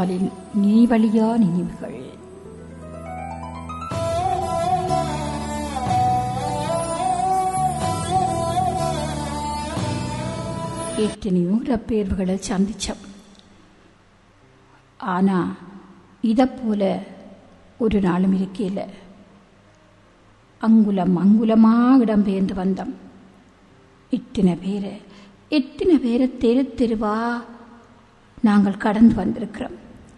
ஸ்டாலின் நினைவழியா நினைவுகள் எத்தனையோ இடப்பெயர்வுகளை சந்திச்சோம் ஆனா இதை போல ஒரு நாளும் இருக்கையில் அங்குலம் அங்குலமாக இடம்பெயர்ந்து வந்தோம் இத்தனை பேரை எத்தனை பேரை தெரு தெருவா நாங்கள் கடந்து வந்திருக்கிறோம்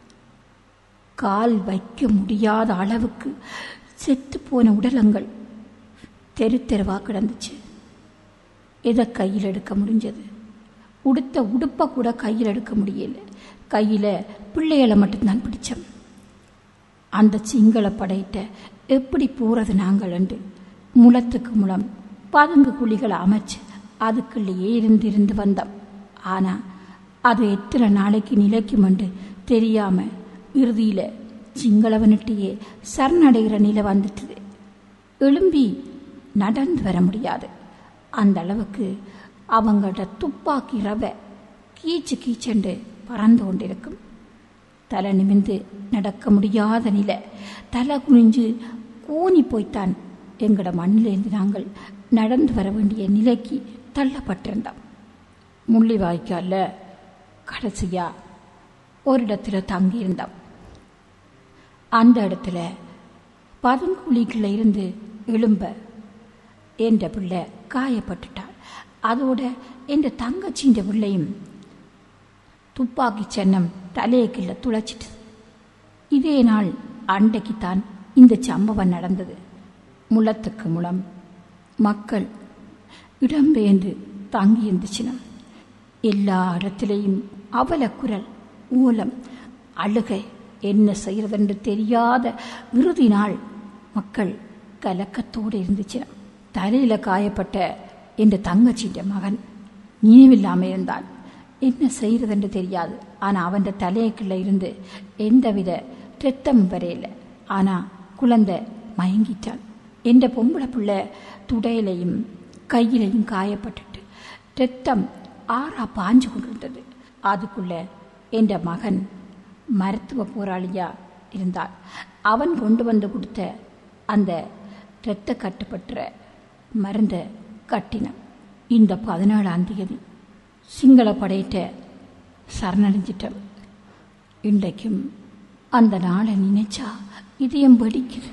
கால் வைக்க முடியாத அளவுக்கு செத்து போன உடலங்கள் தெரு தெருவா கிடந்துச்சு எதை கையில் எடுக்க முடிஞ்சது உடுத்த உடுப்பை கூட கையில் எடுக்க முடியல கையில் பிள்ளைகளை மட்டும்தான் பிடிச்சோம் அந்த சிங்கள படையிட்ட எப்படி போறது நாங்கள் என்று முளத்துக்கு முளம் பதுங்கு குழிகளை அமைச்சு அதுக்குள்ளேயே இருந்து இருந்து வந்தோம் ஆனா அது எத்தனை நாளைக்கு நிலைக்கும் என்று தெரியாம இறுதியில சிங்களவனிட்டையே சரணடைகிற நிலை வந்துட்டுது எழும்பி நடந்து வர முடியாது அந்த அளவுக்கு அவங்களோட துப்பாக்கி ரவை கீச்சு கீச்சென்று பறந்து கொண்டிருக்கும் தலை நிமிந்து நடக்க முடியாத நிலை தலை குனிஞ்சு கூனி போய்த்தான் எங்களோட மண்ணிலேருந்து நாங்கள் நடந்து வர வேண்டிய நிலைக்கு தள்ளப்பட்டிருந்தோம் முள்ளிவாய்க்கால கடைசியா ஒரு இடத்துல தங்கியிருந்தோம் அந்த இடத்துல பதுங்குழிக்குள்ள இருந்து எழும்ப என்ற பிள்ளை காயப்பட்டுட்டாள் அதோட என்ற தங்கச்சின்ற பிள்ளையும் துப்பாக்கி சின்னம் தலையக்கில்ல துளைச்சிட்டு இதே நாள் அண்டைக்குத்தான் இந்த சம்பவம் நடந்தது முளத்துக்கு முளம் மக்கள் இடம்பெயர்ந்து தாங்கி இருந்துச்சினம் எல்லா இடத்திலையும் அவல குரல் ஊலம் அழுகை என்ன செய்யறதென்று தெரியாத இறுதி நாள் மக்கள் கலக்கத்தோடு இருந்துச்சினம் தலையில காயப்பட்ட என்ற தங்கச்சின்ற மகன் நினைவில்லாமல் இருந்தான் என்ன செய்யறதுன்னு தெரியாது ஆனா அவன் தலையக்குள்ள இருந்து எந்தவித ரத்தம் வரையில ஆனா குழந்தை மயங்கிட்டான் என்ற பொம்பளை பிள்ளை துடையிலையும் கையிலையும் காயப்பட்டுட்டு ரத்தம் ஆறா பாஞ்சு கொண்டிருந்தது அதுக்குள்ள என்ற மகன் மருத்துவ போராளியா இருந்தான் அவன் கொண்டு வந்து கொடுத்த அந்த இரத்த கட்டுப்பற்ற மருந்த கட்டினான் இந்த பதினாலாம் தேதி சிங்கள படையிட்ட சரணடைஞ்சிட்டோம் இன்றைக்கும் அந்த நாளை நினைச்சா இதயம் வெடிக்குது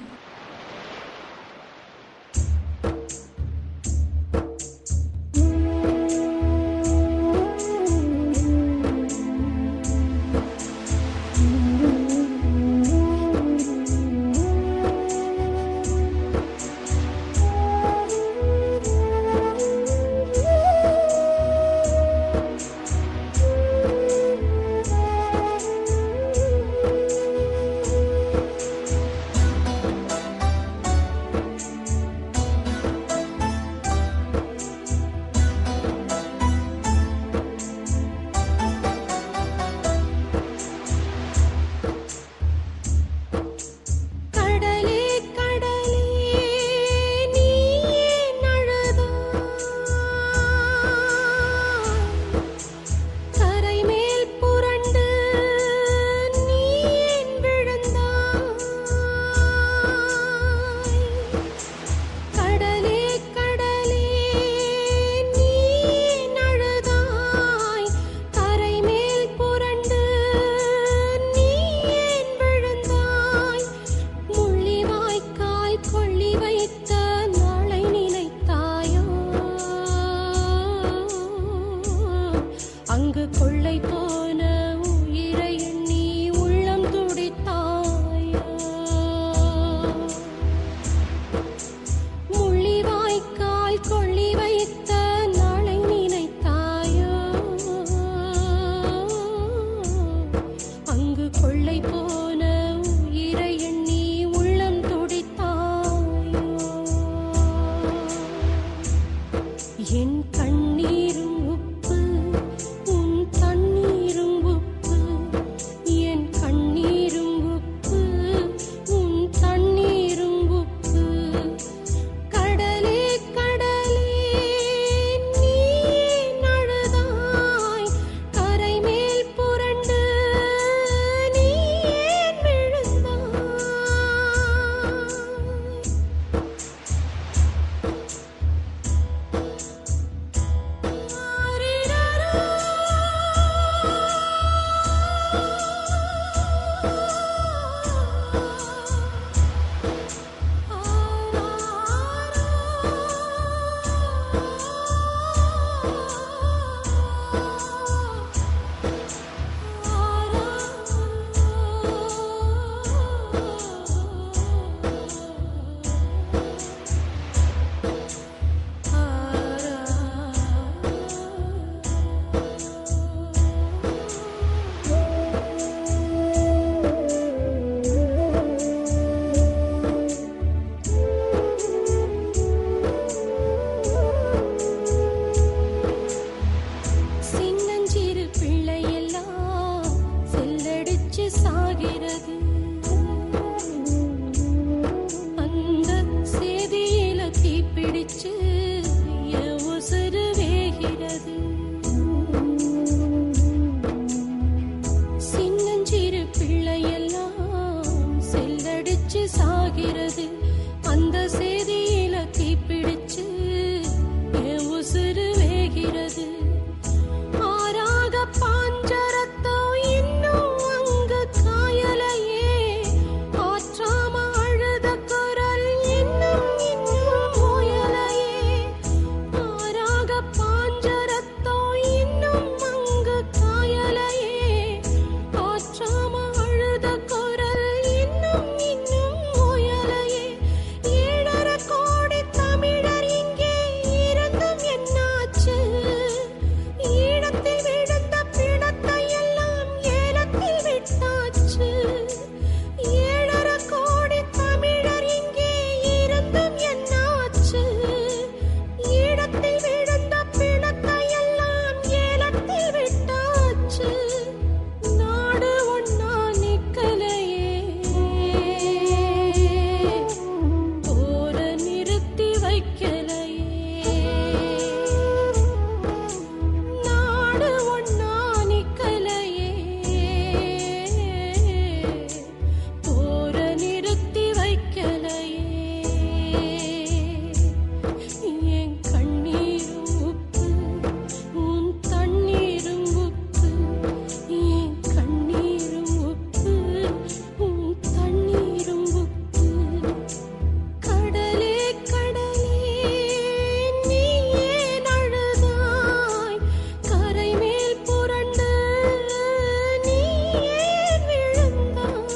தவிச்சு சாகிறது அந்த செய்தியில தீப்பிடிச்சு என் உசுறு வேகிறது ஆறாக பாஞ்சரத்தோ இன்னும் அங்கு காயலையே ஆற்றாம அழுத குரல் இன்னும் இன்னும் ஓயலையே ஆறாக பாஞ்சரத்தோ இன்னும் அங்கு காயலையே ஆற்றாம அழுத குரல் இன்னும் இன்னும் ஓயலையே ஏழரை கோடி தமிழர் இங்கே இருந்தும் என்னாச்சு ஈழத்தில் விழுந்த பிணத்தை எல்லாம் ஏலத்தில் விட்டாச்சு ஏழரை கோடி தமிழர் இங்கே இருந்தும் என்னாச்சு ஈழத்தில் விழுந்த பிணத்தை எல்லாம் ஏலத்தில் விட்டாச்சு நாடு ஒன்னா நிக்கலையே போர நிறுத்தி வைக்கலையே நாடு ஒன்னா நிக்கலையே போர நிறுத்தி வைக்கலையே என் கண்ணீரும் உப்பு உன் தண்ணீரும் உப்பு என் கண்ணீரும் உப்பு உன் தண்ணீரும் உப்பு கடலே கடலே நீ ஏன் அழுதாய் கரை மேல் புரண்டு நீ ஏன் விழுந்தாய்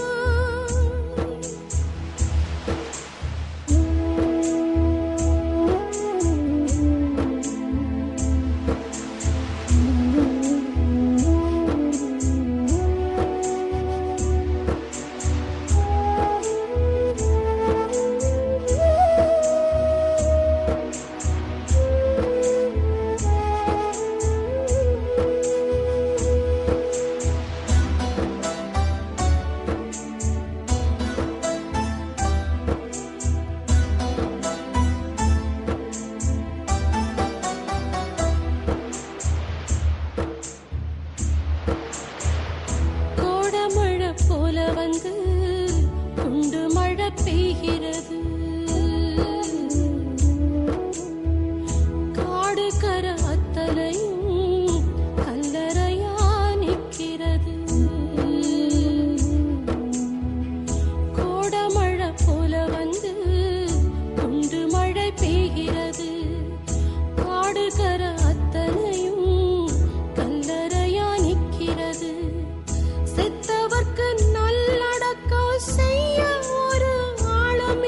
கோடமழை போல வந்து குண்டு மழை பெய்கிறது காடு கர அத்தனையும் கல்லறையா நிற்கிறது கோடமழை போல வந்து குண்டு மழை பெய்கிறது காடு கர அத்தனையும் கல்லறையா நிற்கிறது செத்தவர்க்கு நல்லடக்கம் செய்ய ஒரு ஆளும்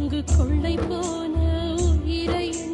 அங்கு கொள்ளை போன உயிரை எண்ணி